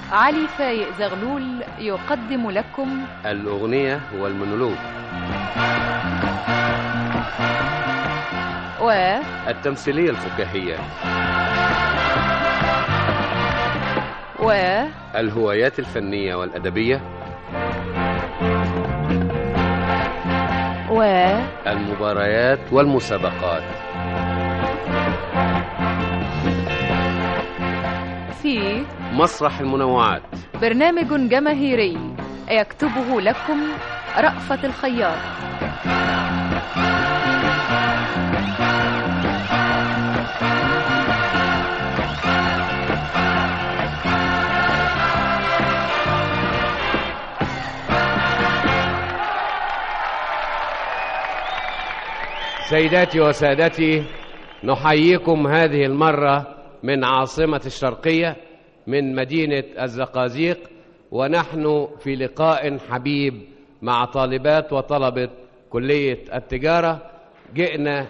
علي فايق زغلول يقدم لكم الأغنية والمونولوج و التمثيلية الفكاهية و الهوايات الفنية والأدبية و المباريات والمسابقات في مسرح المنوعات برنامج جماهيري يكتبه لكم رأفت الخياط سيداتي وسادتي نحييكم هذه المرة من عاصمة الشرقية من مدينة الزقازيق ونحن في لقاء حبيب مع طالبات وطلبة كلية التجارة جئنا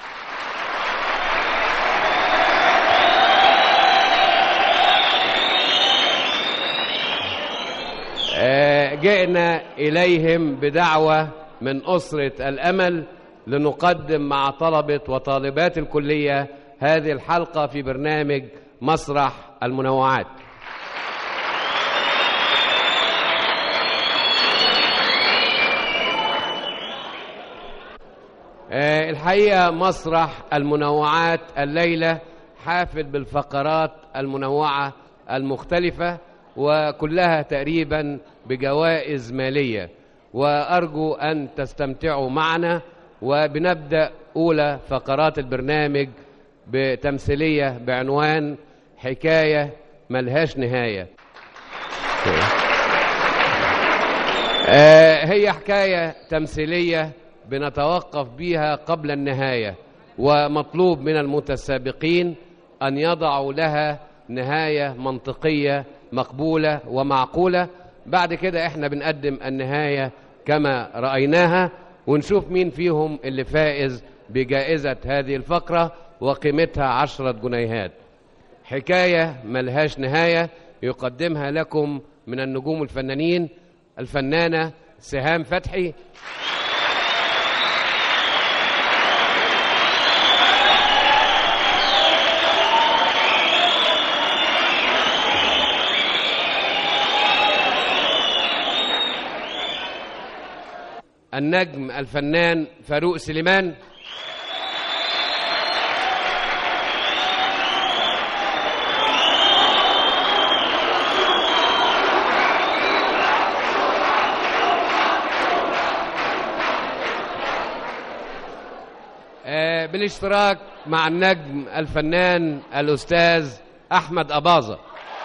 آه، جئنا إليهم بدعوة من أسرة الأمل لنقدم مع طلبة وطالبات الكلية هذه الحلقة في برنامج مسرح المنوعات آه، الحقيقة مسرح المنوعات الليلة حافل بالفقرات المنوعة المختلفة وكلها تقريبا بجوائز مالية وأرجو أن تستمتعوا معنا وبنبدأ أولى فقرات البرنامج بتمثيلية بعنوان حكاية ملهاش نهاية آه، هي حكاية تمثيلية بنتوقف بيها قبل النهاية ومطلوب من المتسابقين أن يضعوا لها نهاية منطقية مقبولة ومعقولة بعد كده احنا بنقدم النهاية كما رأيناها ونشوف مين فيهم اللي فائز بجائزة هذه الفقرة وقيمتها عشرة جنيهات حكاية ملهاش نهاية يقدمها لكم من النجوم الفنانين الفنانة سهام فتحي النجم الفنان فاروق سليمان آه، بالاشتراك مع النجم الفنان الأستاذ أحمد أباظة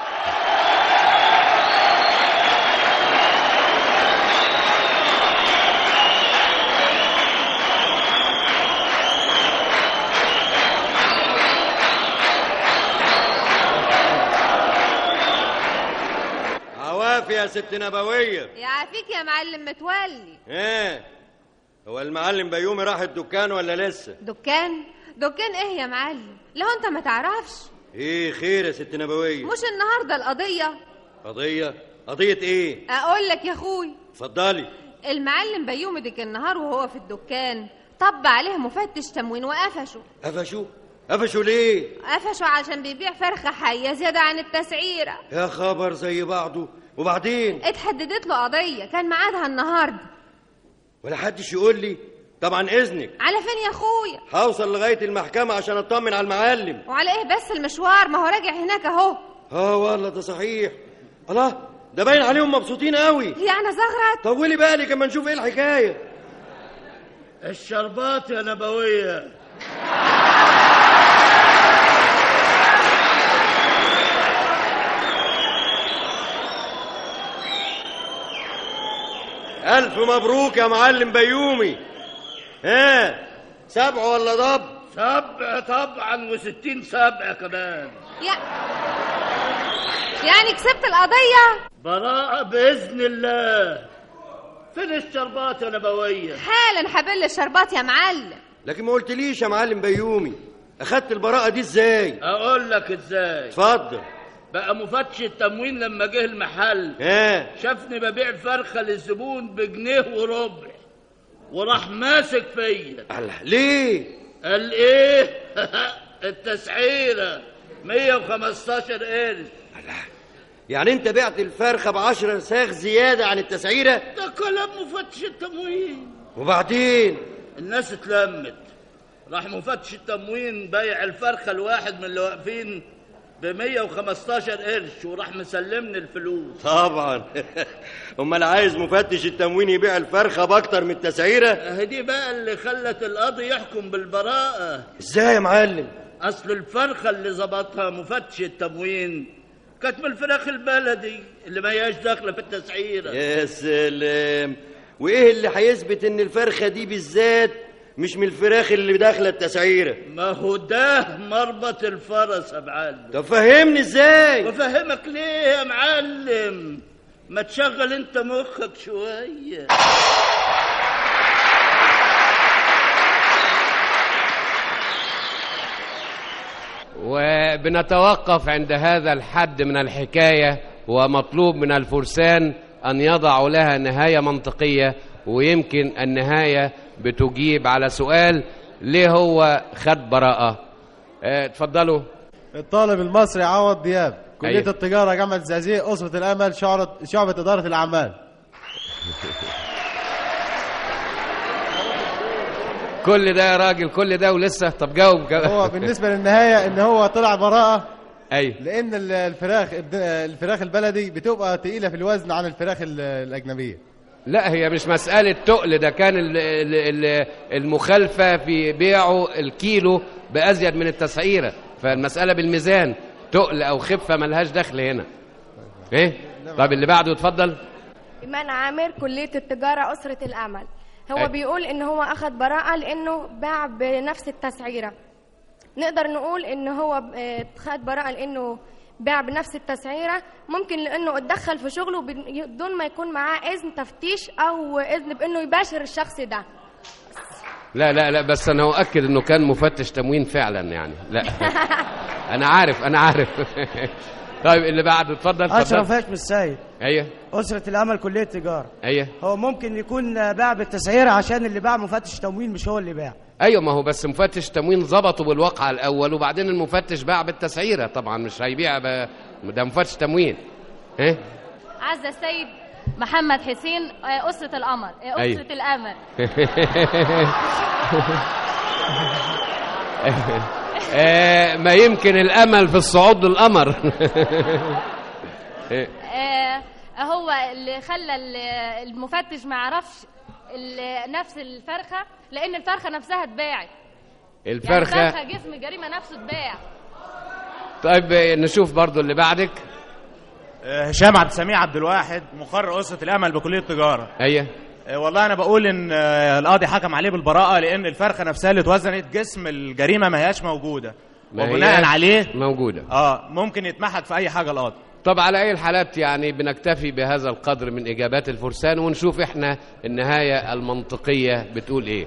عوافي يا ست نبوية يعافيك يا معلم متولي ايه هو المعلم بيومي راح الدكان ولا لسه دكان دكان ايه يا معلم لو انت ما تعرفش ايه خير يا ست نبوية مش النهارده القضيه قضية قضية ايه اقول لك يا اخوي اتفضلي المعلم بيومي ديك النهار وهو في الدكان طب عليه مفتش تموين وقفشه قفشوا قفشوا ليه قفشه عشان بيبيع فرخه حيه زياده عن التسعيره يا خبر زي بعضه وبعدين اتحددت له قضيه كان ميعادها النهارده ولا حدش يقول لي طبعا اذنك على فين يا اخويا هوصل لغاية المحكمة عشان اطمن على المعلم وعلى ايه بس المشوار ما هو راجع هناك اهو اه والله ده صحيح الله ده باين عليهم مبسوطين قوي يعني زغرت طولي بالك اما نشوف ايه الحكاية الشربات يا نبوية ألف مبروك يا معلم بيومي ها سبع ولا ضب سبع طبعا وستين سبع كمان يا... يعني كسبت القضيه براءة بإذن الله فين الشربات يا نبوية حالا حبل الشربات يا معلم لكن ما قلتليش يا معلم بيومي اخدت البراءة دي ازاي أقول لك إزاي اتفضل بقى مفتش التموين لما جه المحل ها شافني ببيع فرخة للزبون بجنيه وربع وراح ماسك فيا الله ليه قال ايه التسعيرة 115 قرش يعني انت بعت الفرخه بعشرة ساغ زياده عن التسعيره ده كلام مفتش التموين وبعدين الناس اتلمت راح مفتش التموين بايع الفرخة الواحد من اللي واقفين ب 115 قرش وراح مسلمني الفلوس طبعا امال عايز مفتش التموين يبيع الفرخه باكتر من التسعيره اهي دي بقى اللي خلت القاضي يحكم بالبراءة ازاي يا معلم اصل الفرخة اللي ظبطها مفتش التموين كانت من الفراخ البلدي اللي ما هياش داخلة في التسعيرة يا سلام وايه اللي هيثبت ان الفرخه دي بالذات مش من الفراخ اللي داخله التسعيره ما هو ده مربط الفرس يا معلم طب فهمني ازاي بفهمك ليه يا معلم ما تشغل انت مخك شوية وبنتوقف عند هذا الحد من الحكاية ومطلوب من الفرسان أن يضعوا لها نهاية منطقية ويمكن النهاية بتجيب على سؤال ليه هو خد براءة اه، اتفضلوا الطالب المصري عوض دياب كلية أيوة. التجارة جامعة الزقازيق أسرة الأمل شعرة شعبة إدارة الأعمال كل ده يا راجل كل ده ولسه طب جاوب جاوب. هو بالنسبة للنهاية إن هو طلع براءة أيوه لأن ال- الفراخ الد- الفراخ البلدي بتبقى تقيلة في الوزن عن الفراخ ال- الأجنبية لا هي مش مسألة تقل ده كان ال- ال- ال- المخالفة في بيعه الكيلو بأزيد من التسعيرة فالمسألة بالميزان تقل أو خفة ملهاش دخل هنا إيه؟ طب اللي بعده اتفضل إيمان عامر كلية التجارة أسرة الأمل هو أي. بيقول إن هو أخذ براءة لأنه باع بنفس التسعيرة نقدر نقول إن هو ب- آه، خد براءة لأنه باع بنفس التسعيرة ممكن لأنه اتدخل في شغله بدون بدون ما يكون معاه إذن تفتيش أو إذن بأنه يباشر الشخص ده لا لا لا بس أنا أؤكد إنه كان مفتش تموين فعلا يعني لا أنا عارف أنا عارف طيب اللي بعده اتفضل أشرف اتفضل هاشم السيد أيوه أسرة الأمل كلية تجارة أيوه هو ممكن يكون باع بالتسعيرة عشان اللي باع مفتش تموين مش هو اللي باع ايوه ما هو بس مفتش تموين ظبطه بالواقعه الاول وبعدين المفتش باع بالتسعيره طبعا مش هيبيع ب... ده مفتش تموين ايه عز السيد محمد حسين آه، أسرة القمر آه، أسرة أيوة. الأمل آه، ما يمكن الامل في الصعود للقمر إيه، آه، هو اللي خلى ال- المفتش ما يعرفش ال- نفس الفرخة لأن الفرخة نفسها اتباعت يعني الفرخه الفرخة جسم جريمة نفسه اتباع طيب آه، نشوف برضو اللي بعدك آه، هشام عبد السميع عبد الواحد مقرر أسرة الأمل بكلية التجارة ايوه آه، والله أنا بقول إن آه، القاضي حكم عليه بالبراءة لأن الفرخة نفسها اللي اتوزنت جسم الجريمة ما هياش موجودة ما وبناء هياش عليه موجوده اه ممكن يتمحك في أي حاجة القاضي طب على اي الحالات يعني بنكتفي بهذا القدر من اجابات الفرسان ونشوف احنا النهايه المنطقيه بتقول ايه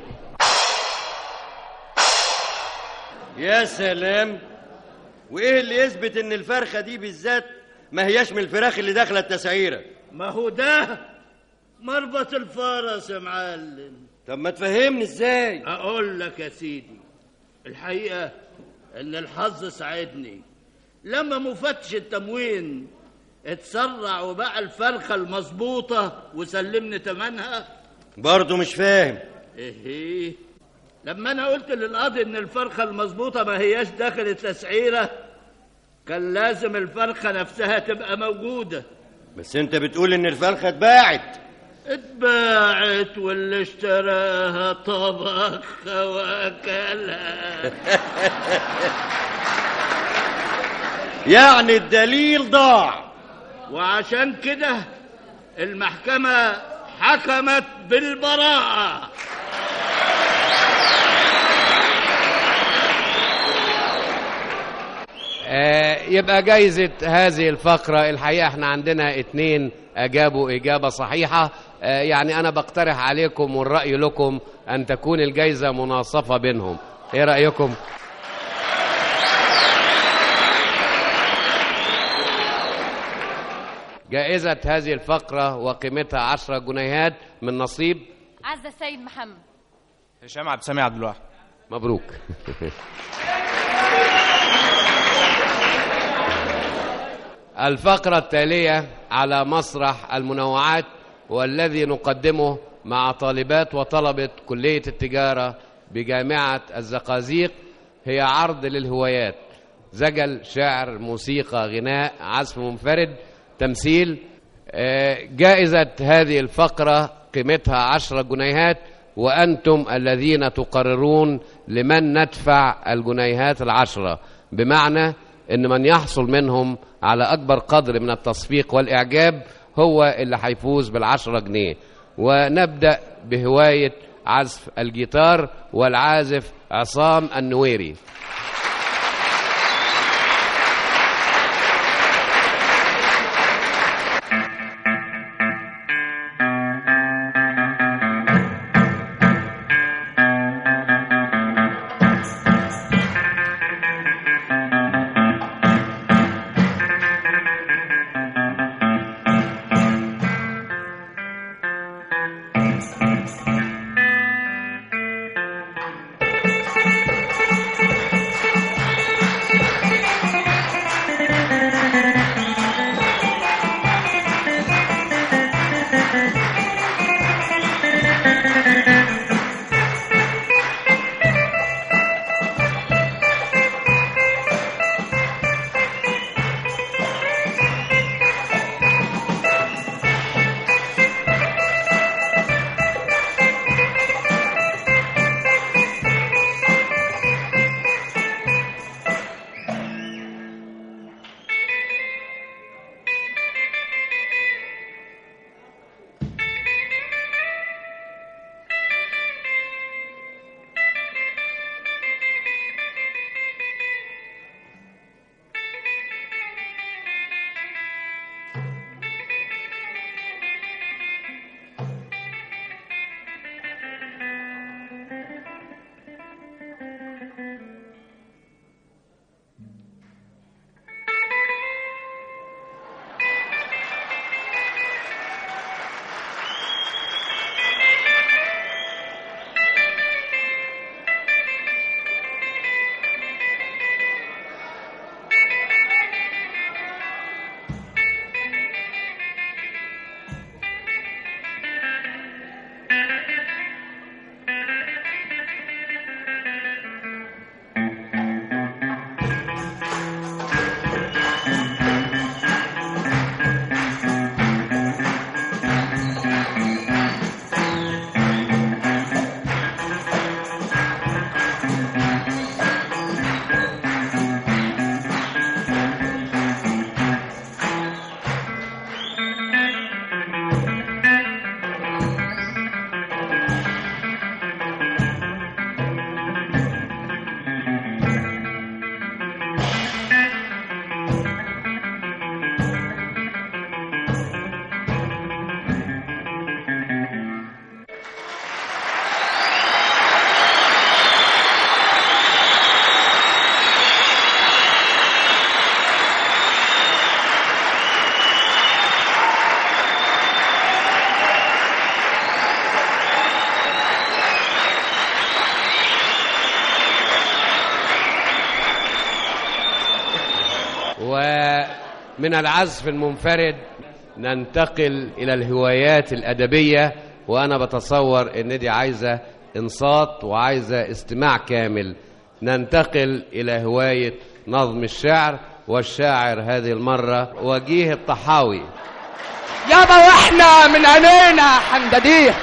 يا سلام وايه اللي يثبت ان الفرخه دي بالذات ما هياش من الفراخ اللي داخله التسعيره ما هو ده مربط الفرس يا معلم طب ما تفهمني ازاي اقول لك يا سيدي الحقيقه ان الحظ ساعدني لما مفتش التموين اتسرع وباع الفرخه المظبوطه وسلمني تمنها برضه مش فاهم ايه لما انا قلت للقاضي ان الفرخه المظبوطه ما هياش داخل التسعيره كان لازم الفرخه نفسها تبقى موجوده بس انت بتقول ان الفرخه اتباعت اتباعت واللي اشتراها طبخ واكلها يعني الدليل ضاع وعشان كده المحكمة حكمت بالبراءة آه، يبقى جايزة هذه الفقرة الحقيقة احنا عندنا اتنين أجابوا إجابة صحيحة آه، يعني أنا بقترح عليكم والرأي لكم أن تكون الجايزة مناصفة بينهم إيه رأيكم؟ جائزة هذه الفقرة وقيمتها عشرة جنيهات من نصيب عزة السيد محمد هشام عبد السميع عبد الواحد مبروك الفقرة التالية على مسرح المنوعات والذي نقدمه مع طالبات وطلبة كلية التجارة بجامعة الزقازيق هي عرض للهوايات زجل شعر موسيقى غناء عزف منفرد تمثيل آه، جائزة هذه الفقرة قيمتها عشرة جنيهات وأنتم الذين تقررون لمن ندفع الجنيهات العشرة بمعنى أن من يحصل منهم على أكبر قدر من التصفيق والإعجاب هو اللي هيفوز بالعشرة جنيه ونبدأ بهواية عزف الجيتار والعازف عصام النويري ومن العزف المنفرد ننتقل إلى الهوايات الأدبية وأنا بتصور إن دي عايزة إنصات وعايزة استماع كامل ننتقل إلى هواية نظم الشعر والشاعر هذه المرة وجيه الطحاوي يابا واحنا من عينينا حمدديه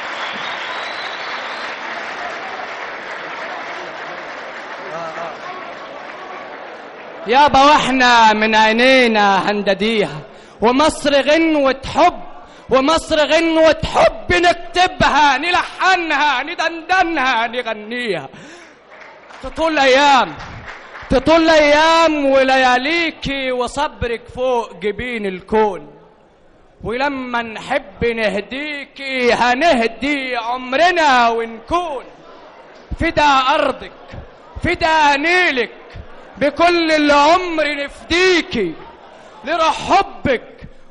يابا واحنا من عينينا هندديها ومصر غنوة حب ومصر غنوة حب نكتبها نلحنها ندندنها نغنيها تطول ايام تطول ايام ولياليكي وصبرك فوق جبين الكون ولما نحب نهديكي هنهدي عمرنا ونكون فدا أرضك فدا نيلك بكل العمر نفديكي لروح حبك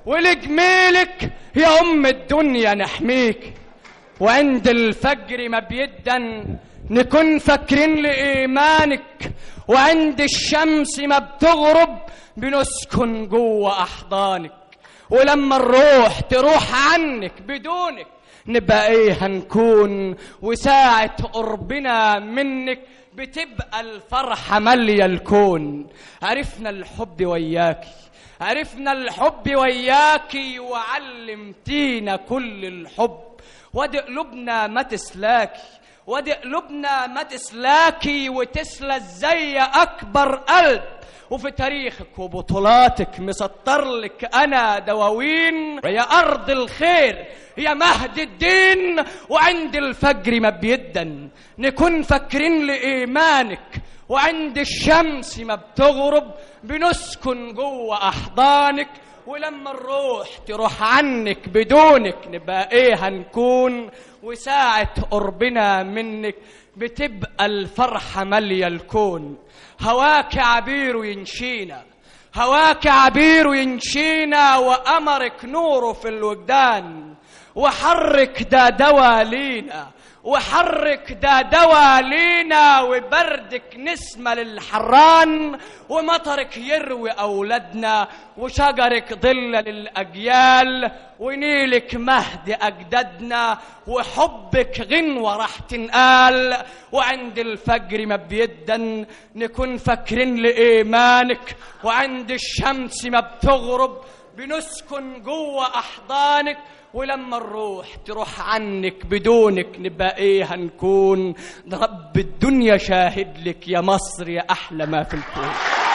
ولجميلك يا ام الدنيا نحميك وعند الفجر ما بيدن نكون فاكرين لإيمانك وعند الشمس ما بتغرب بنسكن جوه أحضانك ولما الروح تروح عنك بدونك نبقى ايه هنكون وساعة قربنا منك بتبقى الفرحة مالية الكون عرفنا الحب وياكي عرفنا الحب وياكي وعلمتينا كل الحب وادي قلوبنا ما تسلاكي وادي قلوبنا ما تسلاكي وتسلى زي اكبر قلب وفي تاريخك وبطولاتك مسطر لك انا دواوين يا ارض الخير يا مهد الدين وعند الفجر ما بيدن نكون فاكرين لايمانك وعند الشمس ما بتغرب بنسكن جوه احضانك ولما الروح تروح عنك بدونك نبقى ايه هنكون وساعة قربنا منك بتبقى الفرحة مالية الكون هواك عبير ينشينا هواك عبير ينشينا وأمرك نوره في الوجدان وحرك ده دوا لينا وحرك ده دوا لينا وبردك نسمة للحران ومطرك يروي أولادنا وشجرك ظل للأجيال ونيلك مهد أجدادنا وحبك غنوة راح تنقال وعند الفجر ما بيدن نكون فاكرين لإيمانك وعند الشمس ما بتغرب بنسكن جوه أحضانك ولما الروح تروح عنك بدونك نبقى ايه هنكون ده رب الدنيا شاهد لك يا مصر يا احلى ما في الكون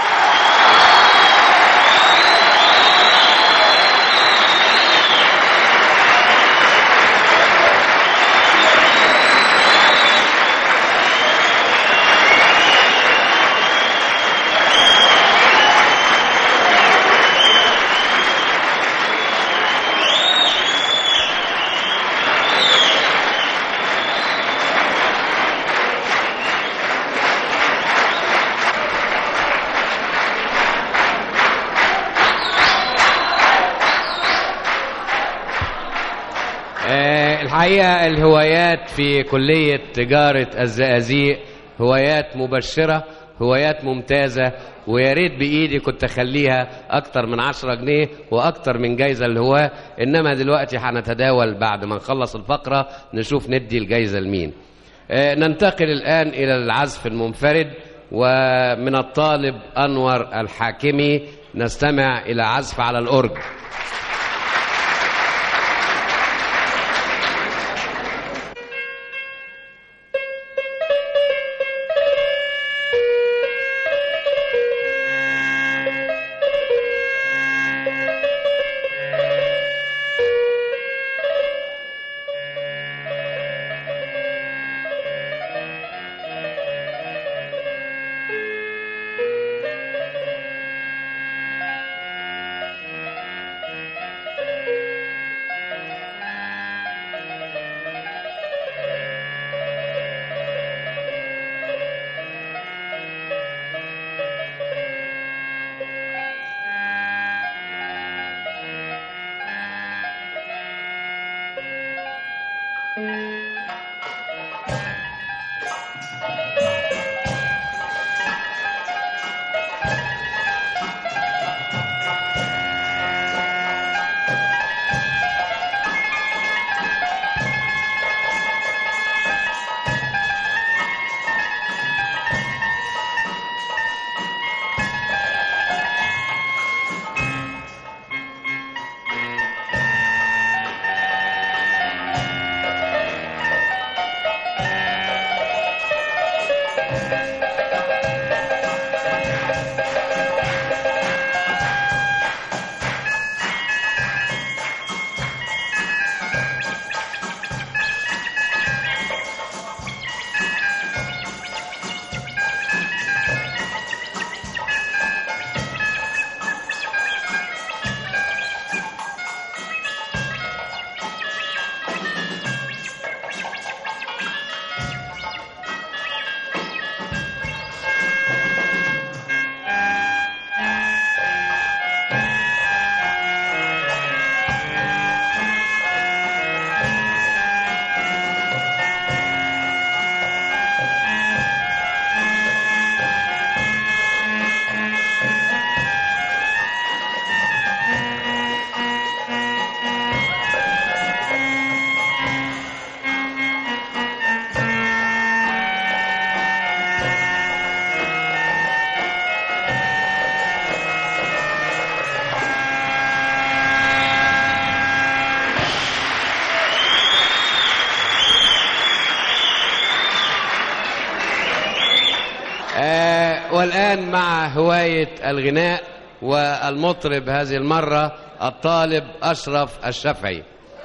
آه، الحقيقة الهوايات في كلية تجارة الزقازيق هوايات مبشرة هوايات ممتازة ويا ريت بإيدي كنت أخليها أكتر من عشرة جنيه وأكتر من جايزة الهواة إنما دلوقتي هنتداول بعد ما نخلص الفقرة نشوف ندي الجايزة لمين آه، ننتقل الآن إلى العزف المنفرد ومن الطالب أنور الحاكمي نستمع إلى عزف على الأورج Thank والآن مع هواية الغناء والمطرب هذه المرة الطالب أشرف الشافعي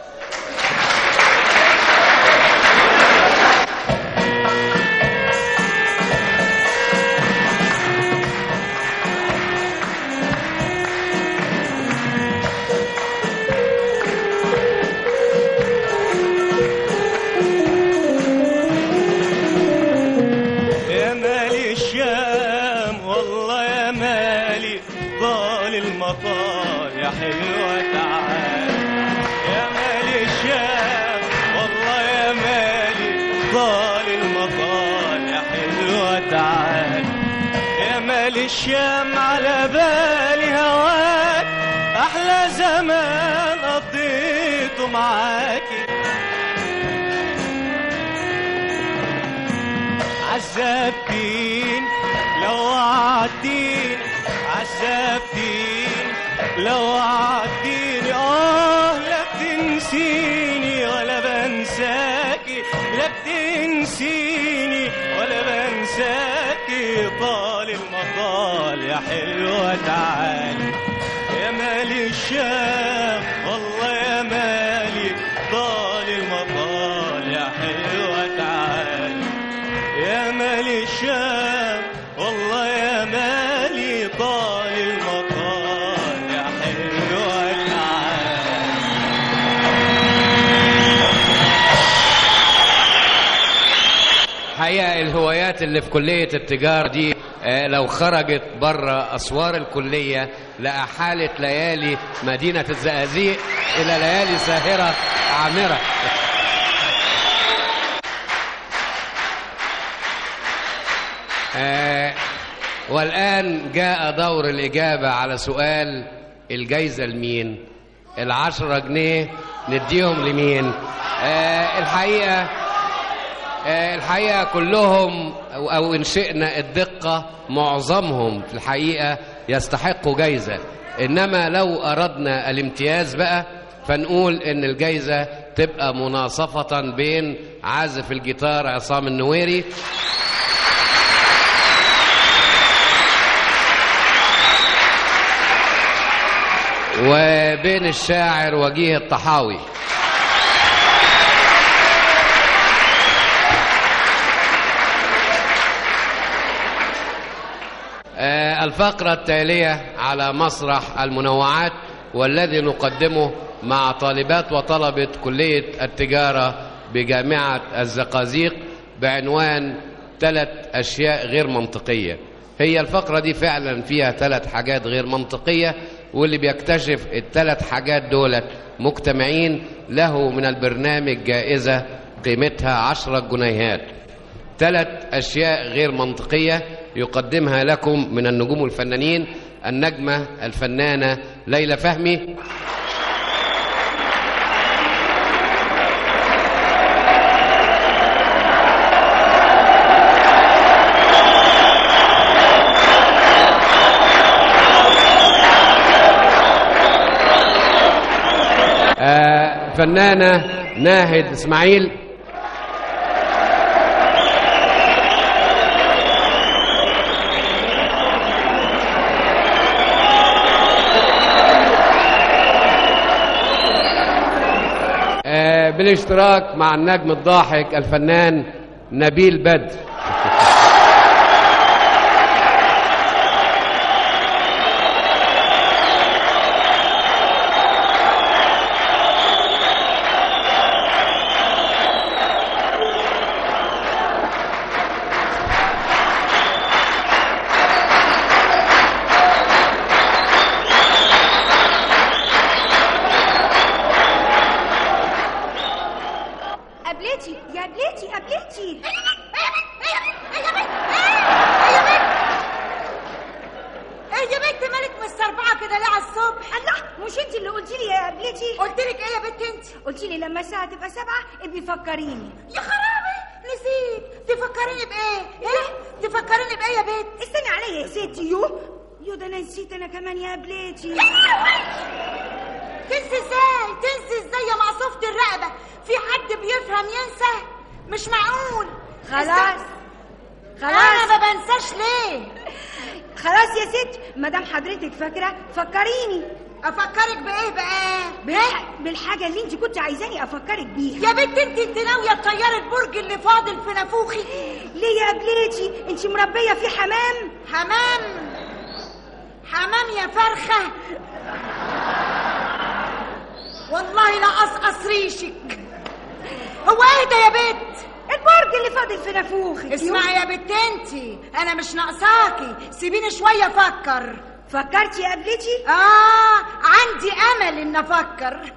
يا مالي الشام والله يا مالي ضال المطار يا حلوة تعال يا مالي الشام والله يا مالي ضال المطار يا حلوة تعال يا مالي الشام على بالي هواك أحلى زمان قضيته معاكي عذبتين لو وعدتين عذبتين لو وعدتيني اه لا بتنسيني ولا بنساكي لا بتنسيني ولا بنساكي طال المطال يا حلوة تعالي يا مالي الشام والله يا مالي طال المطال يا حلوة تعالي يا مالي الشام والله يا مالي طال المطال يا حلوة تعالي حقيقة الهوايات اللي في كلية التجارة دي آه، لو خرجت بره أسوار الكلية لأحالة ليالي مدينة الزقازيق إلى ليالي ساهرة عامرة آه، والآن جاء دور الإجابة على سؤال الجايزة لمين العشرة جنيه نديهم لمين آه، الحقيقة آه، الحقيقة كلهم أو أو إن شئنا الدقة معظمهم في الحقيقة يستحقوا جايزة إنما لو أردنا الامتياز بقى فنقول إن الجايزة تبقى مناصفة بين عازف الجيتار عصام النويري وبين الشاعر وجيه الطحاوي آه، الفقرة التالية على مسرح المنوعات والذي نقدمه مع طالبات وطلبة كلية التجارة بجامعة الزقازيق بعنوان ثلاث أشياء غير منطقية هي الفقرة دي فعلا فيها ثلاث حاجات غير منطقية واللي بيكتشف الثلاث حاجات دولت مجتمعين له من البرنامج جائزة قيمتها عشرة جنيهات ثلاث أشياء غير منطقية يقدمها لكم من النجوم الفنانين النجمة الفنانة ليلى فهمي آه، فنانة ناهد إسماعيل آه، بالاشتراك مع النجم الضاحك الفنان نبيل بدر قبلتي يا قبلتي قبلتي ايه يا بنت مالك مستربعه كده ليه على الصبح الله مش انت اللي قلتي لي يا قبلتي قلت لك ايه يا بنت انت قلت لي لما الساعه تبقى سبعة ابقي فكريني يا خرابي نسيت تفكريني بايه ايه تفكريني بايه يا بنت استني عليا يا ستي يو يو ده انا نسيت انا كمان يا قبلتي تنسي ازاي تنسي ازاي يا معصوفة الرقبة في حد بيفهم ينسى مش معقول خلاص است- خلاص انا ما بنساش ليه خلاص يا ست ما دام حضرتك فاكره فكريني افكرك بايه بقى بالح... بالحاجه اللي انت كنت عايزاني افكرك بيها يا بنت انت انت ناويه تطيري البرج اللي فاضل في نافوخي ليه يا قبلتي انت مربيه في حمام حمام حمام يا فرخه والله لا اقصقص ريشك هو اهدى يا بنت البرج اللي فاضل في نافوخك اسمعي يا بنت انت انا مش ناقصاكي سيبيني شويه افكر فكرتي يا قبلتي اه عندي امل ان افكر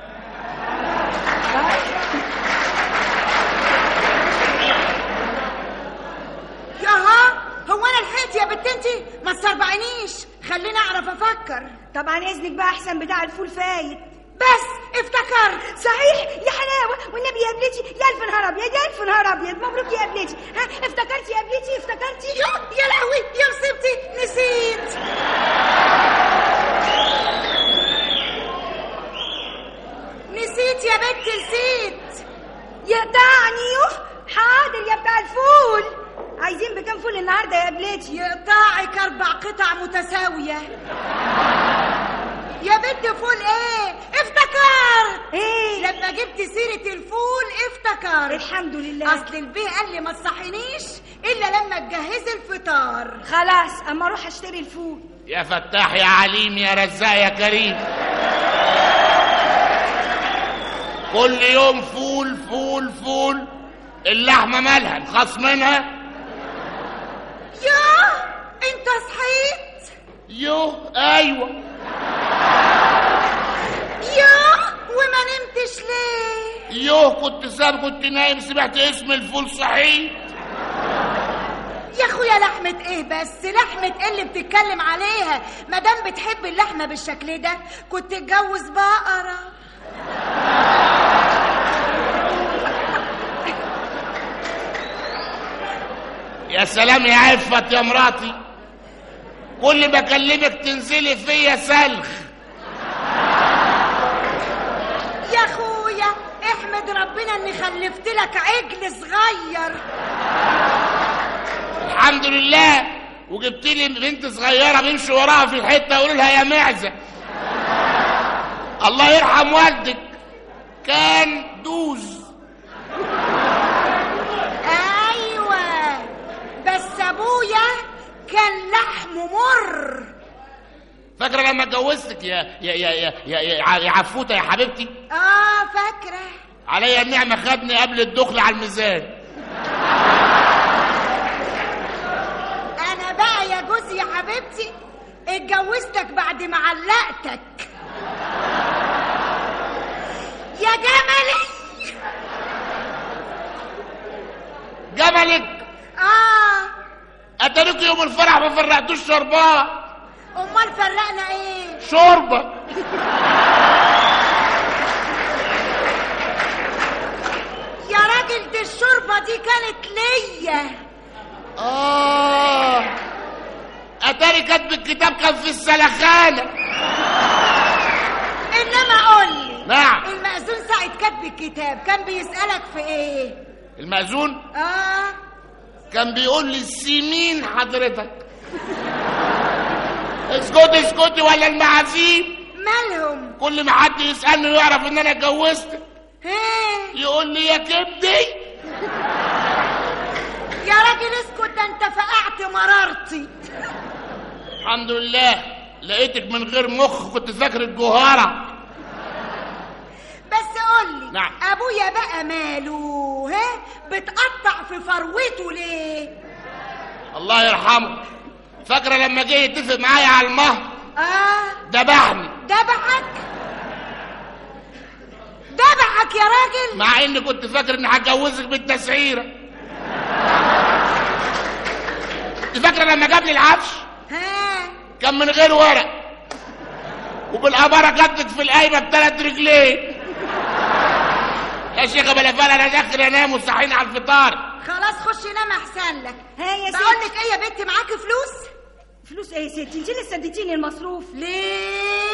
ياها هو انا لحقت يا بنت انت ما تسربعينيش خليني اعرف افكر طبعا اذنك بقى احسن بتاع الفول فايت بس افتكرت صحيح يا حلاوه والنبي يا قبلتي يا الف نهار ابيض يا الف نهار ابيض مبروك يا قبلتي ها افتكرتي يا قبلتي افتكرتي يا يا لهوي يا مصيبتي نسيت نسيت يا بنت نسيت يقطعني يوه حاضر يا بتاع الفول عايزين بكام فول النهارده يا قبلتي يقطعك اربع قطع متساويه يا بنت فول ايه افتكر ايه لما جبت سيرة الفول افتكر الحمد لله اصل البيه قال لي ما تصحينيش الا لما تجهزي الفطار خلاص اما اروح اشتري الفول يا فتاح يا عليم يا رزاق يا كريم كل يوم فول فول فول اللحمة مالها نخص منها يا انت صحيت يوه ايوه يا وما نمتش ليه يوه كنت ساب كنت نايم سمعت اسم الفول صحيح يا اخويا لحمة ايه بس لحمة ايه اللي بتتكلم عليها مادام بتحب اللحمة بالشكل ده كنت اتجوز بقرة يا سلام يا عفت يا مراتي كل ما اكلمك تنزلي فيا سلخ يا اخويا احمد ربنا اني خلفت لك عجل صغير الحمد لله وجبت لي بنت صغيره بمشي وراها في الحته اقول لها يا معزه الله يرحم والدك كان دوز ايوه بس ابويا كان لحمه مر فاكره لما اتجوزتك يا يا يا يا يا, يا, يا عفوته يا حبيبتي اه فاكره عليا النعمه خدني قبل الدخل على الميزان انا بقى يا جوزي يا حبيبتي اتجوزتك بعد ما علقتك يا جملي جملك اه اتاريك يوم الفرح ما فرقتوش شربات امال فرقنا ايه شوربه يا راجل دي الشوربه دي كانت ليا اه اتاري كاتب الكتاب كان في السلخانه انما قول لي نعم المأذون ساعة كتب الكتاب كان بيسألك في ايه المأذون اه كان بيقول لي سمين حضرتك اسكتي اسكتي ولا المعازيم مالهم كل ما حد يسألني ويعرف ان انا اتجوزت ايه يقول لي يا كبدي يا راجل اسكت ده انت فقعت مرارتي الحمد لله لقيتك من غير مخ كنت فاكر الجوهره بس قول لي نعم. ابويا بقى ماله ها بتقطع في فروته ليه الله يرحمه فاكره لما جه يتفق معايا على المهر اه دبحني دبحك دبحك يا راجل مع اني كنت فاكر اني هتجوزك بالتسعيره انت فاكره لما جاب لي العفش ها كان من غير ورق وبالاماره جدت في القايمه بثلاث رجلين يا شيخه بلا فلا انا داخل انام وصحيني على الفطار خلاص خش نام احسن لك ها يا بقول ستي لك ايه يا بنت معاكي فلوس فلوس ايه يا ستي انت لسه اديتيني المصروف ليه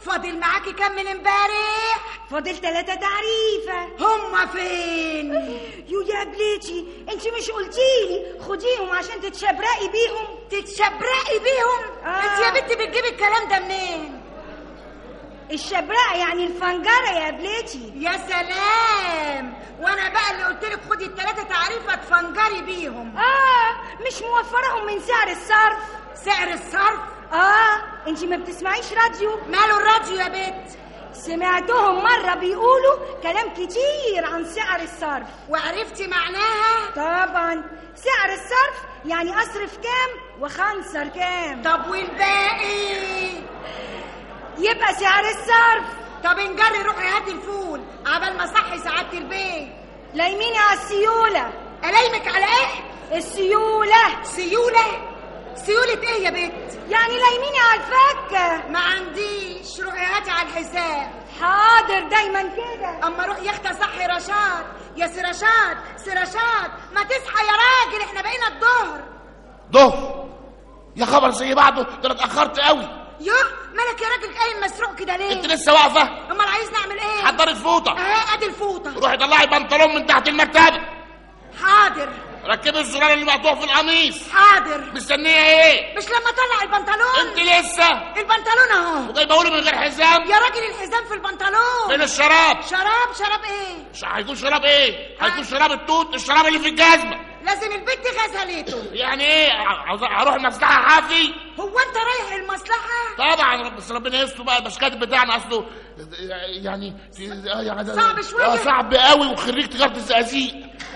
فاضل معاكي كام من امبارح فاضل ثلاثة تعريفة هما فين يو يا بليتي انت مش قلتيلي خديهم عشان تتشبرقي بيهم تتشبرقي بيهم آه. انت يا بنتي بتجيبي الكلام ده منين الشبرقة يعني الفنجرة يا بليتي يا سلام وانا بقى اللي قلت لك خدي الثلاثه تعريفه تفنجري بيهم اه مش موفرهم من سعر الصرف سعر الصرف اه انت ما بتسمعيش راديو ماله الراديو يا بنت سمعتهم مرة بيقولوا كلام كتير عن سعر الصرف وعرفتي معناها طبعا سعر الصرف يعني أصرف كام وخنصر كام طب والباقي يبقى سعر الصرف طب انجري روحي هاتي الفول عبال ما صحي سعادة البيت لايميني على السيولة ألايمك على ايه السيولة سيولة سيولة ايه يا بنت يعني لايميني على الفكة ما عنديش روحي هاتي على الحساب حاضر دايما كده اما روح يا اختي صحي رشاد يا سي رشاد سي رشاد ما تصحى يا راجل احنا بقينا الظهر ظهر يا خبر زي بعضه ده انا اتاخرت قوي يوه مالك يا راجل قايم مسروق كده ليه انت لسه واقفه امال عايز نعمل ايه حضرت فوطه اهي ادي الفوطه روحي طلعي البنطلون من تحت المرتبه حاضر ركبي الزرار اللي مقطوع في القميص حاضر مستنيه ايه مش لما اطلع البنطلون انت لسه البنطلون اهو وجايبه لي من غير حزام يا راجل الحزام في البنطلون فين الشراب شراب شراب ايه مش هيكون شراب ايه هيكون شراب التوت الشراب اللي في الجزمه لازم البنت غسلته يعني ايه عاوز- هروح المصلحه حافي هو انت رايح المصلحه طبعا رب- بس ربنا يستر بقى البشكات بتاعنا اصله يعني يعني صعب شوية. اه صعب قوي وخريج تجاره الزقازيق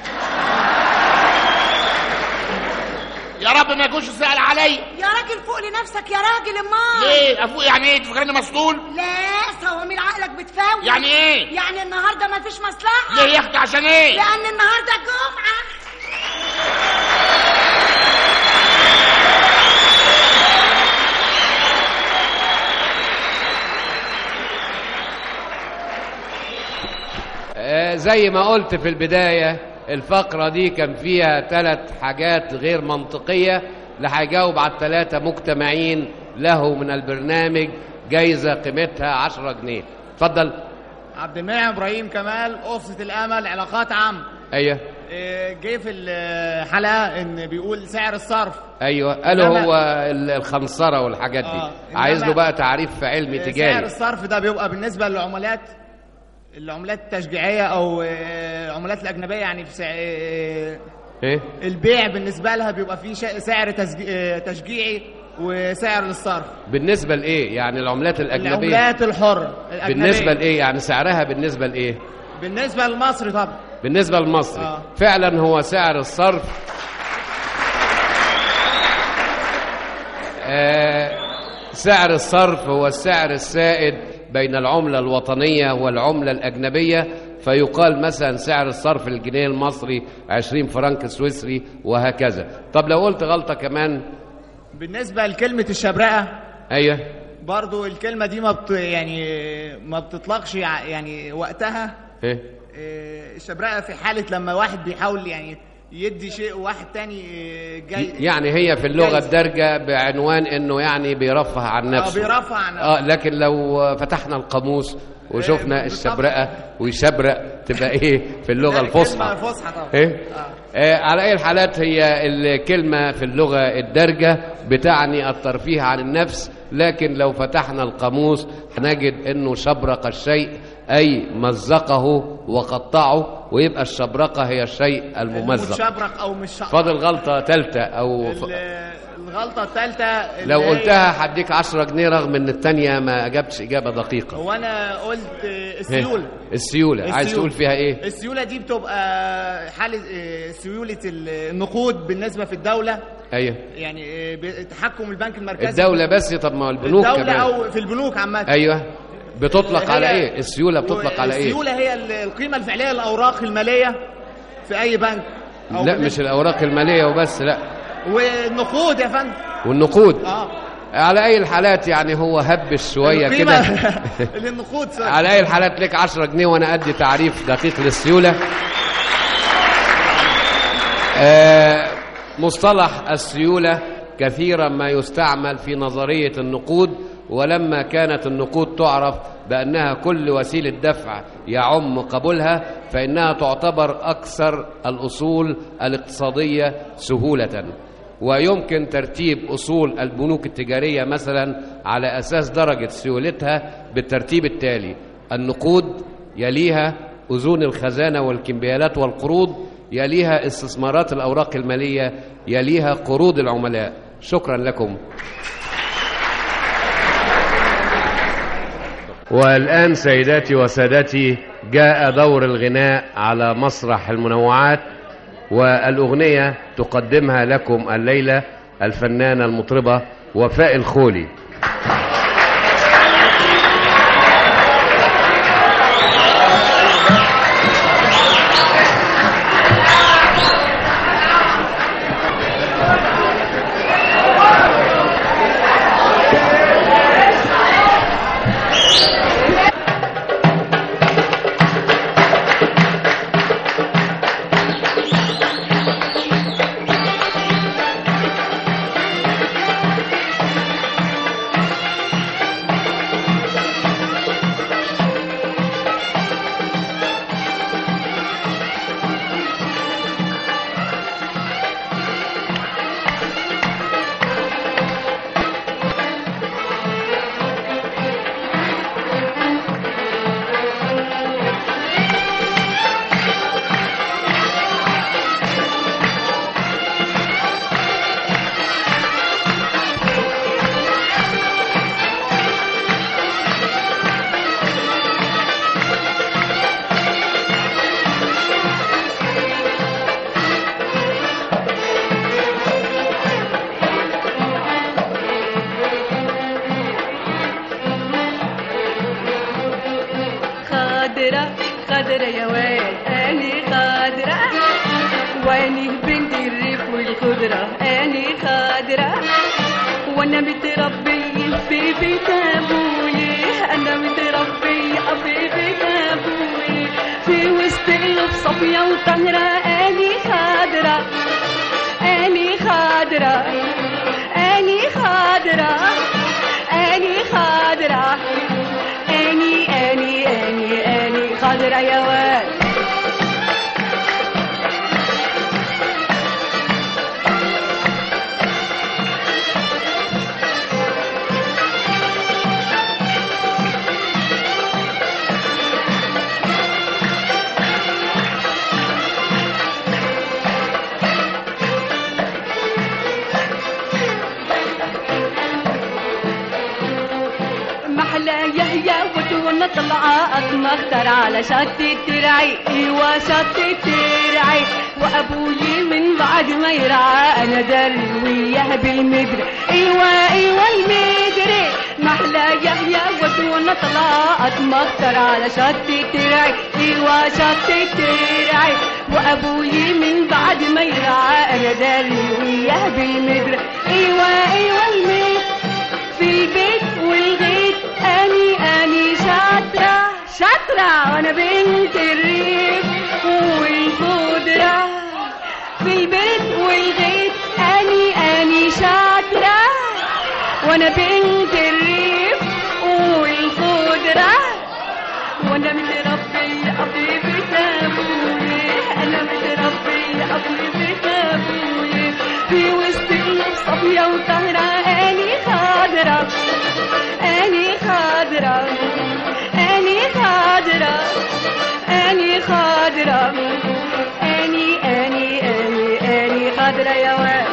يا رب ما يكونش سأل عليا يا راجل فوق لنفسك يا راجل امال ليه افوق يعني ايه تفكرني مسطول لا صواميل عقلك بتفاوت يعني ايه؟ يعني النهارده ما فيش مصلحه ليه يا اختي عشان ايه لان النهارده جمعه آه، زي ما قلت في البداية الفقرة دي كان فيها ثلاث حاجات غير منطقية اللي هيجاوب على الثلاثة مجتمعين له من البرنامج جايزة قيمتها 10 جنيه اتفضل عبد المنعم ابراهيم كمال قصة الامل علاقات عامة ايوه إيه، جه في الحلقة ان بيقول سعر الصرف ايوه قالوا إنما- هو ال- الخنصرة والحاجات دي آه، عايز له إنما- بقى تعريف في علم إيه، سعر تجاري الصرف ده بيبقى بالنسبة للعملات العملات التشجيعية او إيه، العملات الاجنبية يعني في سع... إيه، ايه البيع بالنسبة لها بيبقى فيه شا- سعر تسج- إيه، تشجيعي وسعر للصرف بالنسبة لإيه يعني العملات الأجنبية العملات الحرة الأجنبية. بالنسبة لإيه يعني سعرها بالنسبة لإيه بالنسبة لمصر طبعا بالنسبة لمصر آه. فعلا هو سعر الصرف آه سعر الصرف هو السعر السائد بين العملة الوطنية والعملة الأجنبية فيقال مثلا سعر الصرف الجنيه المصري 20 فرنك سويسري وهكذا طب لو قلت غلطة كمان بالنسبة لكلمة الشبرقة أيوه برضو الكلمة دي ما بت يعني ما بتطلقش يع- يعني وقتها إيه إيه، الشبرقة في حالة لما واحد بيحاول يعني يدي شيء وواحد تاني إيه، جاي يعني هي في اللغة جايزة. الدارجة بعنوان انه يعني بيرفه عن آه، نفسه بيرفع عن اه لكن لو فتحنا القاموس وشفنا الشبرقة ويشبرق تبقى ايه في اللغة الفصحى كلمة فصحى طبعا ايه آه على اي الحالات هي الكلمة في اللغة الدارجة بتعني الترفيه عن النفس لكن لو فتحنا القاموس هنجد انه شبرق الشيء اي مزقه وقطعه ويبقى الشبرقة هي الشيء الممزق متشبرق او مش شبرق. فاضل غلطة ثالثة او ف... ال- الغلطة الثالثة لو قلتها هديك 10 جنيه رغم ان الثانية ما اجابتش اجابة دقيقة هو انا قلت إيه، السيولة إيه؟ السيولة عايز السيولة. تقول فيها ايه السيولة دي بتبقى حالة إيه، سيولة النقود بالنسبة في الدولة ايوه يعني إيه، تحكم البنك المركزي الدولة بس طب ما هو البنوك الدولة كمان او في البنوك عامة ايوه بتطلق هي- على ايه السيولة بتطلق على ايه السيولة هي ال- القيمة الفعلية للأوراق المالية في أي بنك أو لا بالنسبة- مش الاوراق المالية وبس لا والنقود يا فندم والنقود اه على اي الحالات يعني هو هبش شوية كده القيمة للنقود سوري. على اي الحالات لك 10 جنيه وانا ادي تعريف دقيق للسيوله آه، مصطلح السيوله كثيرا ما يستعمل في نظريه النقود ولما كانت النقود تعرف بأنها كل وسيلة دفع يعم قبولها فإنها تعتبر أكثر الأصول الاقتصادية سهولة ويمكن ترتيب أصول البنوك التجارية مثلا على أساس درجة سيولتها بالترتيب التالي النقود يليها أذون الخزانة والكمبيالات والقروض يليها استثمارات الأوراق المالية يليها قروض العملاء شكرا لكم والآن سيداتي وسادتي جاء دور الغناء على مسرح المنوعات والأغنية تقدمها لكم الليلة الفنانة المطربة وفاء الخولي خضرة خضرة يا واد أني خضرة وأني بنت الريف والخضرة أني خضرة وأنا متربية في بيت أبويا أنا متربية في بيت أبويا في وسط قلوب صفية وطهرة أني خضرة أني خضرة أني خضرة أني خضرة أني أني أني أني خضرة يا واد محلى يحيى وانا طلعة اتمختر على شط الترعي ايوه شط الترعي وابوي من بعد ما يرعى انا دري وياه بالمدر ايوه ايوه المدري محلى يحيى وانا طلعة اتمختر على شط الترعي ايوه شط الترعي وابوي من بعد ما يرعى انا دري وياه بالمدر ايوه ايوه المدر في البيت والغيط اني اني شاطرة شاطرة وانا بنت الريف والخضرة في البيت والغيط اني اني شاطرة وانا بنت الريف والخضرة وانا متربية في بيت ابويا انا متربية في بيت ابويا في وسط قلوب صفية وطهرة اني خضرة اني خضرة اني خضرة اني خضرة اني اني اني اني خضرة يا واد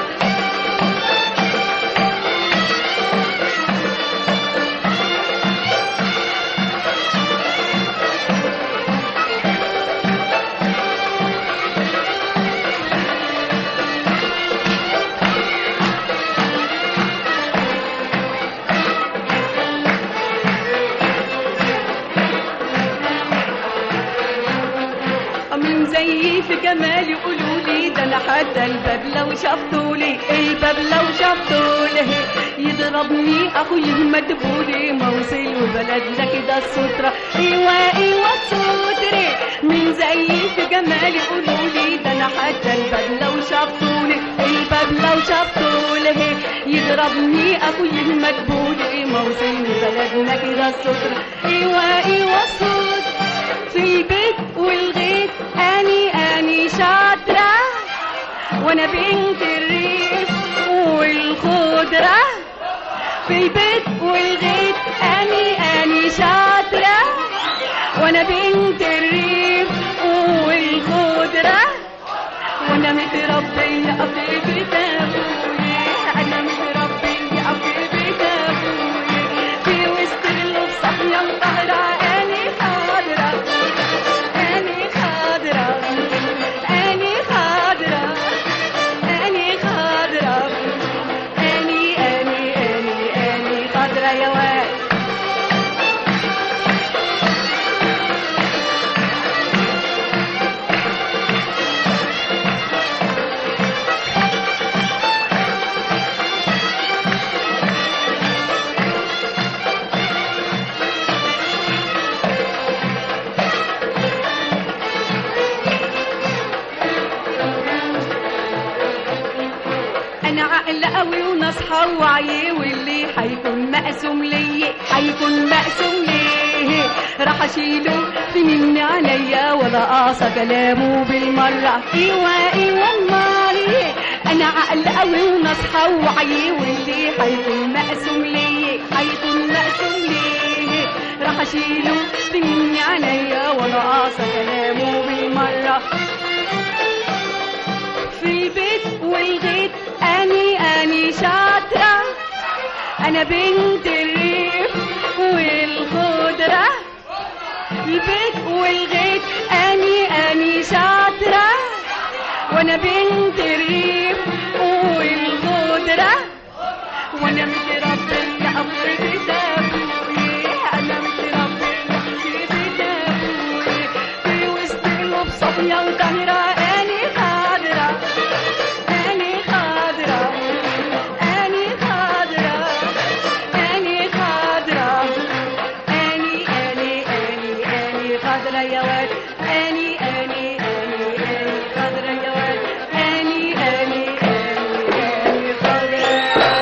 من زيي في جمالي قولوا لي ده انا حتى الباب لو شفتولي الباب لو شفتولي يضربني اخوي مدبولي موصل وبلدنا كده السترة ايوه ايوه السترة من زيي في جمالي قولوا لي ده انا حتى الباب لو شفتولي الباب لو شفتولي يضربني يضربني اخوي المدبولي موطن بلدنا كده السترة ايوه ايوه الصوت في البيت والغيط اني اني شاطرة وانا بنت الريف والخضرة في البيت والغيط اني اني شاطرة وانا بنت الريف والخضرة وانا متربية في بيت ابويا انا متربية في بيت ابويا في وسط الصحية مطهرة اني خضرة اني خضرة اني خضرة اني خضرة اني اني اني اني خضرة يا واد انا عقل قوي ونصحى وعي واللي حيكون مقسوم لي حيكون مقسوم ليه راح اشيله في مني عليا ولا قاصى كلامه بالمره ايوه ايوه النار انا عقل قوي ونصحى وعي واللي حيكون مقسوم لي حيكون مقسوم ليه راح اشيله في مني عليا ولا قاصى كلامه بالمره في البيت والغيط اني اني شاطرة انا بنت الريف والخضرة البيت والغيط اني اني شاطرة وانا بنت الريف والخضرة وانا متربية في بيت ابويا انا متربية في بيت ابويا في وسط المبسوطية وطاهرة اني خضرة اني خضرة اني خضرة اني خضرة اني اني اني اني خضرة يا واد اني اني اني اني خضرة يا واد اني اني اني اني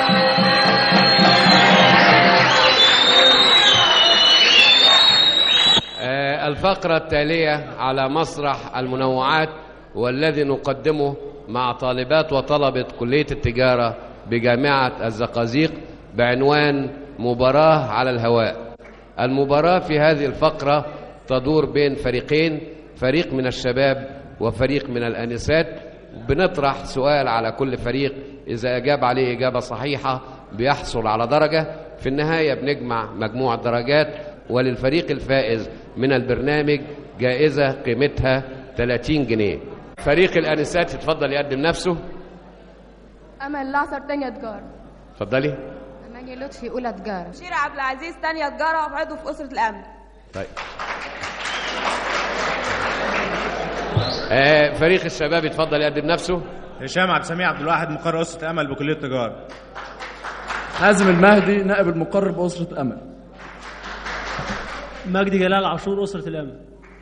آه، الفقرة التالية على مسرح المنوعات والذي نقدمه مع طالبات وطلبة كلية التجارة بجامعة الزقازيق بعنوان مباراة على الهواء المباراة في هذه الفقرة تدور بين فريقين فريق من الشباب وفريق من الآنسات بنطرح سؤال على كل فريق إذا أجاب عليه إجابة صحيحة بيحصل على درجة في النهاية بنجمع مجموع درجات وللفريق الفائز من البرنامج جائزة قيمتها 30 جنيه فريق الآنسات يتفضل يقدم نفسه امل العصر تانية تجارة اتفضلي اماني لطفي اولى تجارة بشير عبد العزيز تانية تجارة وعضو في أسرة الأمن طيب آه فريق الشباب يتفضل يقدم نفسه هشام عبد السميع عبد الواحد مقر أسرة أمل بكلية التجارة حازم المهدي نائب المقرب بأسرة أمل مجدي جلال عاشور أسرة الأمن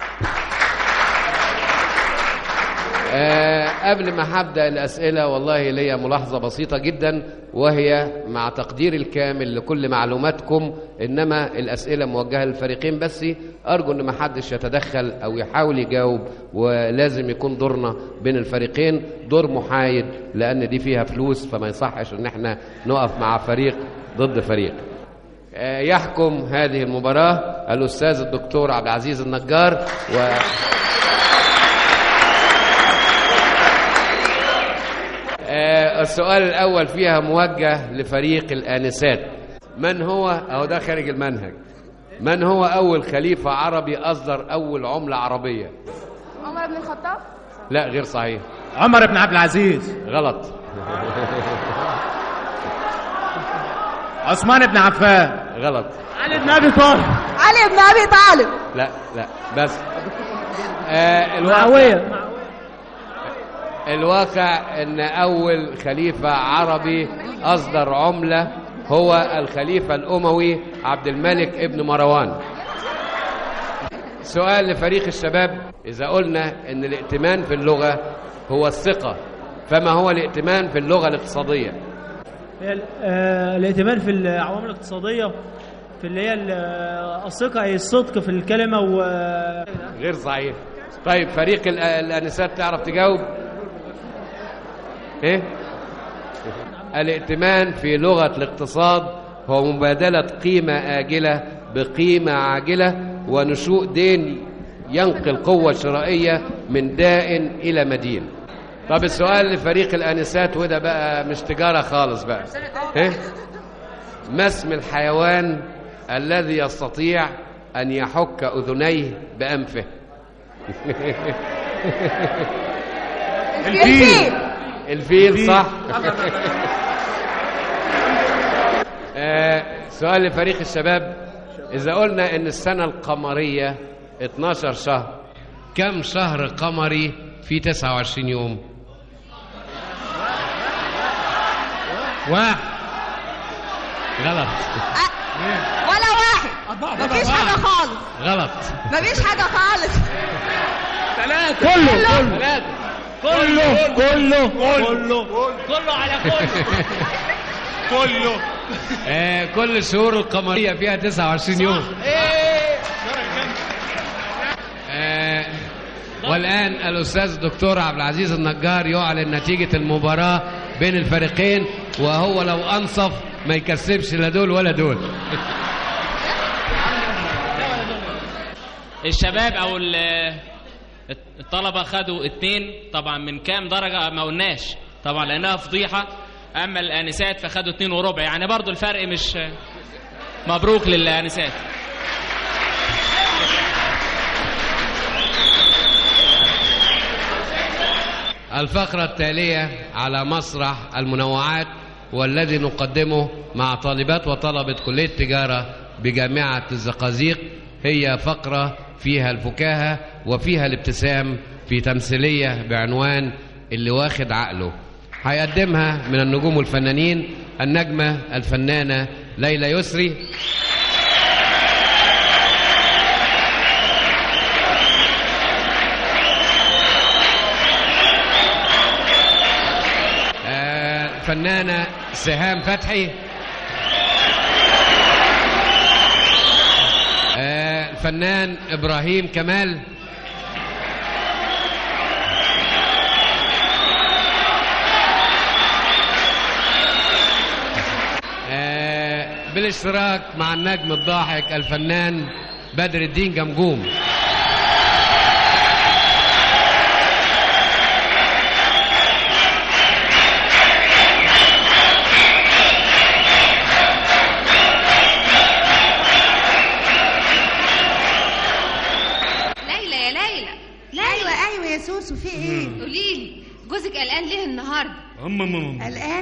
آه قبل ما هبدا الاسئله والله ليا ملاحظه بسيطه جدا وهي مع تقدير الكامل لكل معلوماتكم انما الاسئله موجهه للفريقين بس ارجو ان ما حدش يتدخل او يحاول يجاوب ولازم يكون دورنا بين الفريقين دور محايد لان دي فيها فلوس فما يصحش ان احنا نقف مع فريق ضد فريق آه يحكم هذه المباراه الاستاذ الدكتور عبد العزيز النجار و آه، السؤال الأول فيها موجه لفريق الآنسات من هو أهو ده خارج المنهج من هو أول خليفة عربي أصدر أول عملة عربية عمر بن الخطاب لا غير صحيح عمر بن عبد العزيز غلط عثمان بن عفان غلط علي بن أبي طالب علي بن أبي طالب لا لا بس آه الواقع معاوية الواقع ان اول خليفة عربي اصدر عملة هو الخليفة الاموي عبد الملك ابن مروان سؤال لفريق الشباب اذا قلنا ان الائتمان في اللغة هو الثقة فما هو الائتمان في اللغة الاقتصادية هي ال- آه، الائتمان في العوامل الاقتصادية في اللي هي ال- آه، الثقة أي الصدق في الكلمة و غير صحيح طيب فريق ال- الانسات تعرف تجاوب ايه الائتمان في لغه الاقتصاد هو مبادله قيمه اجله بقيمه عاجله ونشوء دين ينقل قوه شرائيه من دائن الى مدين طب السؤال لفريق الانسات وده بقى مش تجاره خالص بقى ايه ما اسم الحيوان الذي يستطيع ان يحك اذنيه بانفه الفيل. الفيل صح آه، سؤال لفريق الشباب إذا قلنا إن السنة القمرية 12 شهر كم شهر قمري في 29 يوم؟ واحد غلط ولا واحد مفيش حاجة خالص غلط مفيش حاجة خالص ثلاثة كله. ثلاثة كله كله كله كله على كله كله آه كل الشهور القمرية فيها 29 يوم آه والآن الأستاذ الدكتور عبد العزيز النجار يعلن نتيجة المباراة بين الفريقين وهو لو أنصف ما يكسبش لا دول ولا دول الشباب او ال- الطلبه خدوا اتنين طبعا من كام درجه ما قلناش طبعا لانها فضيحه اما الانسات فخدوا اتنين وربع يعني برضو الفرق مش مبروك للانسات الفقرة التالية على مسرح المنوعات والذي نقدمه مع طالبات وطلبة كلية التجارة بجامعة الزقازيق هي فقرة فيها الفكاهة وفيها الابتسام في تمثيلية بعنوان اللي واخد عقله هيقدمها من النجوم والفنانين النجمة الفنانة ليلى يسري آه، فنانة سهام فتحي آه، الفنان إبراهيم كمال آه، بالاشتراك مع النجم الضاحك الفنان بدر الدين جمجوم ليلى يا ليلى ايوه ايوه يا سوسو في ايه قولي لي جوزك قلقان ليه النهارده أم أم أم قلقان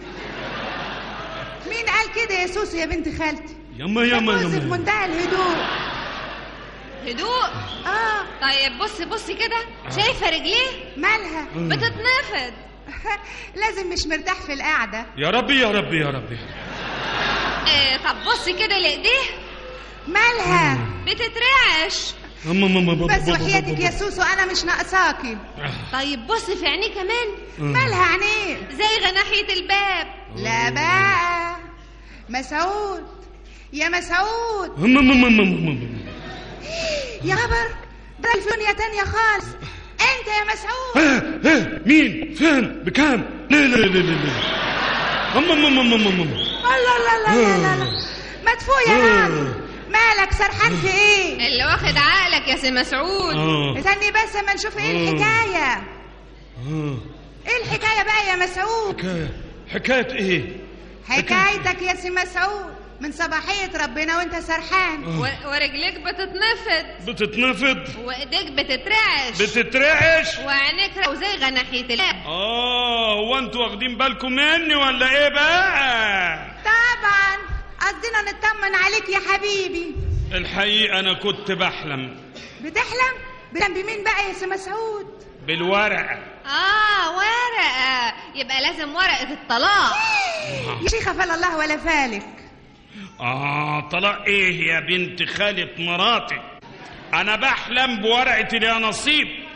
مين قال كده يا سوسو يا بنت خالتي يما ده يما جوزي في يما منتهى الهدوء هدوء اه طيب بصي بصي كده شايفه رجليه مالها بتتنفض لازم مش مرتاح في القعده يا ربي يا ربي يا ربي آه طب بصي كده لايديه مالها بتترعش أم أم أم بس وحياتك يا سوسو انا مش ناقصاكي طيب بصي في عينيه كمان مالها عينيه زي ناحيه الباب لا بقى مسعود يا مسعود أم أم أم أم أم أم يا خبر ده في دنيا تانية خالص انت يا مسعود ها ها مين فين بكام لا لا لا لا لا أم أم أم أم أم أم الله الله الله لا لا لا مدفوع يا راجل مالك سرحان في ايه اللي واخد عقلك يا سي مسعود آه. استني بس اما نشوف ايه آه. الحكايه آه. ايه الحكايه بقى يا مسعود حكاية حكاية إيه حكايتك يا سي مسعود من صباحيه ربنا وانت سرحان و- ورجليك بتتنفض بتتنفض وايديك بتترعش بتترعش وعينيك وزيغه ناحيه الباب آه هو أنتوا واخدين بالكم مني ولا إيه بقى طبعا قصدنا نطمن عليك يا حبيبي الحقيقة أنا كنت بحلم بتحلم بتحلم بمين بقى يا سي مسعود بالورقة اه ورقه يبقى لازم ورقه الطلاق يا شيخه فلا الله ولا فالك آه طلاق إيه يا بنت خالة مراتي أنا بحلم بورقة اليانصيب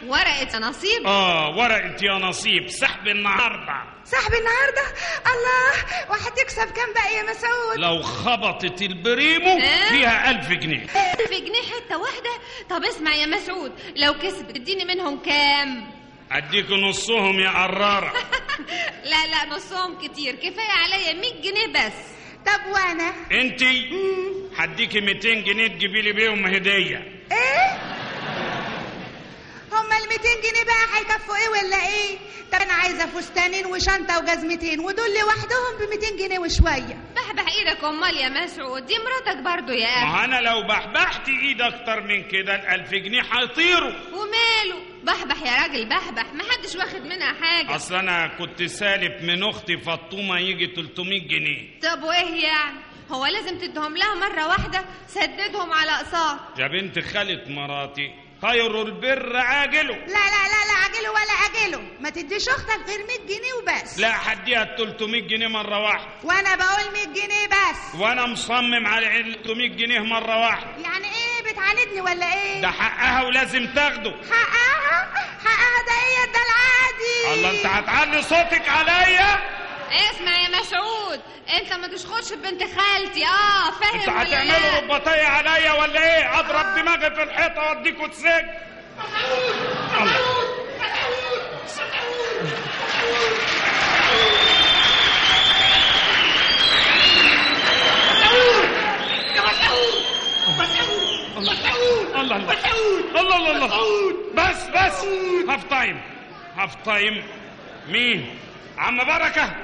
ورقة نصيب اه ورقة يا نصيب سحب النهارده صاحب النهارده الله وهتكسب كام بقى يا مسعود لو خبطت البريمو آه؟ فيها ألف جنيه ألف جنيه حتة واحدة طب اسمع يا مسعود لو كسب تديني منهم كام اديك نصهم يا قرارة لا لا نصهم كتير كفاية عليا 100 جنيه بس طب وانا انتي هديكي 200 جنيه تجيبي لي بيهم هدية ايه هما ال 200 جنيه بقى هيكفوا ايه ولا ايه طب انا عايزه فستانين وشنطه وجزمتين ودول لوحدهم ب 200 جنيه وشويه بحبح ايدك امال يا مسعود دي مراتك برضو يا اخي ما انا لو بحبحت ايد اكتر من كده الألف جنيه هيطيروا وماله بحبح يا راجل بحبح محدش واخد منها حاجة اصل انا كنت سالب من اختي فطومه يجي 300 جنيه طب وايه يعني هو لازم تدهم لها مرة واحدة سددهم على اقساط يا بنت خالة مراتي خير البر عاجله لا لا لا لا عجله ولا عجله ما تديش اختك غير 100 جنيه وبس لا هديها 300 جنيه مره واحده وانا بقول 100 جنيه بس وانا مصمم على 300 جنيه مره واحده يعني ايه بتعاندني ولا ايه ده حقها ولازم تاخده حقها حقها ده ايه ده العادي الله انت هتعلي صوتك عليا اسمع يا مسعود انت ما تشخطش ببنت خالتي اه فاهم انت ولا هتعملوا لا رباطيه عليا ولا ايه اضرب دماغي في الحيطه واديكوا السجن الله. الله الله الله الله الله بس بس هاف تايم هاف تايم مين عم بركة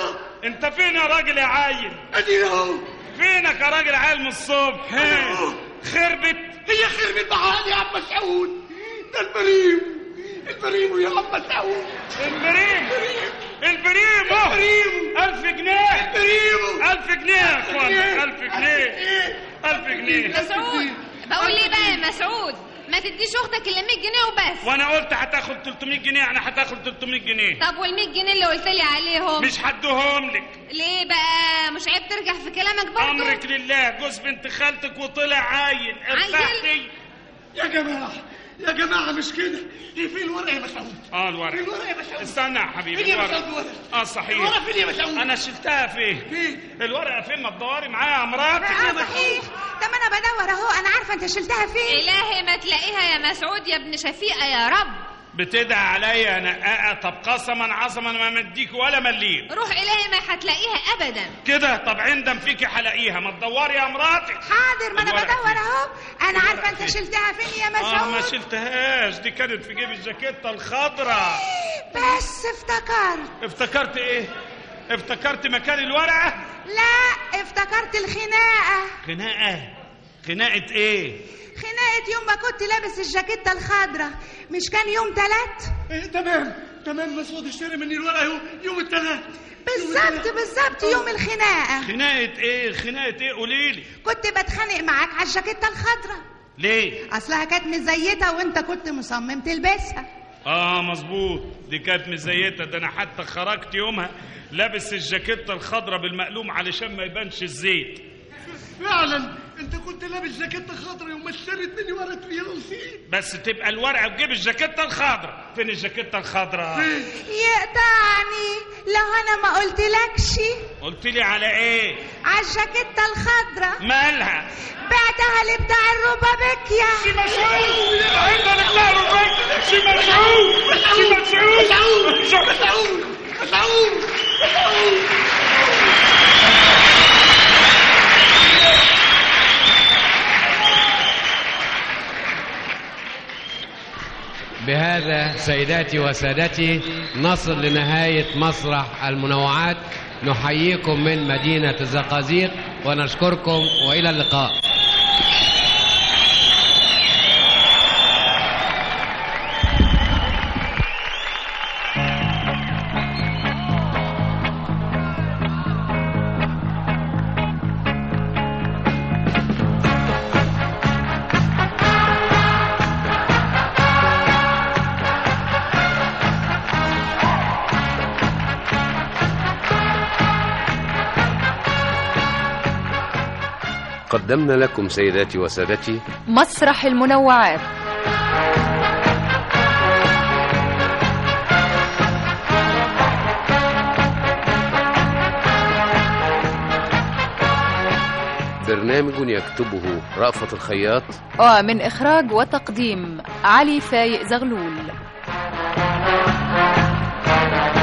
انت فين يا راجل يا عايل ادي اهو فينك يا راجل عايل من الصبح ها؟ خربت هي خربت معانا يا عم مسعود ده البريم البريم يا عم مسعود البريم البريم البريم ألف جنيه البريم ألف جنيه يا اخوان ألف جنيه ألف جنيه مسعود بقول ليه بقى يا مسعود ما تديش اختك الا 100 جنيه وبس وانا قلت هتاخد 300 جنيه يعني هتاخد 300 جنيه طب وال 100 جنيه اللي قلت لي عليهم مش هديهم لك ليه بقى مش عيب ترجع في كلامك برضه امرك لله جوز بنت خالتك وطلع عايل ارتحتي يا جماعه يا جماعه مش كده هي فين الورقه يا مسعود اه الورق الورقه يا مسعود استنى يا حبيبي فين يا الورق. مسعود الورقه اه صحيح الورقه فين يا مسعود انا شلتها فين فين الورقه فين ما تدوري معايا يا مراتي اه صحيح طب انا بدور اهو انا عارفه انت شلتها فين الهي ما تلاقيها يا مسعود يا ابن شفيقه يا رب بتدعي عليا يا نقاقه طب قسما عظما ما مديك ولا مليم روح الهي ما هتلاقيها ابدا كده طب عندم فيكي حلاقيها ما تدوري يا مراتي حاضر ما انا الورقة بدور اهو انا عارفه انت شلتها فين يا اه ما مسعود شلتهاش دي كانت في جيب الجاكيته الخضراء بس افتكرت افتكرت ايه افتكرت مكان الورقه لا افتكرت الخناقه خناقه خناقه ايه خناقه يوم ما كنت لابس الجاكيته الخضراء مش كان يوم تلات إيه تمام تمام مسعود اشتري مني الورقه يوم يوم الثلاث بالظبط بالظبط يوم الخناقه خناقه ايه خناقه ايه قولي لي كنت بتخانق معاك على الجاكيته الخضراء ليه اصلها كانت مزيته وانت كنت مصمم تلبسها اه مظبوط دي كانت مزيته ده انا حتى خرجت يومها لابس الجاكيته الخضراء بالمقلوم علشان ما يبانش الزيت فعلا انت كنت لابس جاكيته خضراء يوم ما اشتريت مني ورقه فيروسي بس تبقى الورقه وتجيب الجاكيته الخضراء فين الجاكيته الخضراء يقطعني لو انا ما قلتلكش قلت لي على ايه على الجاكيته الخضراء مالها بعتها لبتاع الروبابيكيا سي مسعود انت اللي بتاع الروبابيكيا سي مسعود سي مسعود مسعود مسعود مسعود بهذا سيداتي وسادتي نصل لنهاية مسرح المنوعات نحييكم من مدينة الزقازيق ونشكركم وإلى اللقاء قدمنا لكم سيداتي وسادتي مسرح المنوعات برنامج يكتبه رأفت الخياط ومن إخراج وتقديم علي فايق زغلول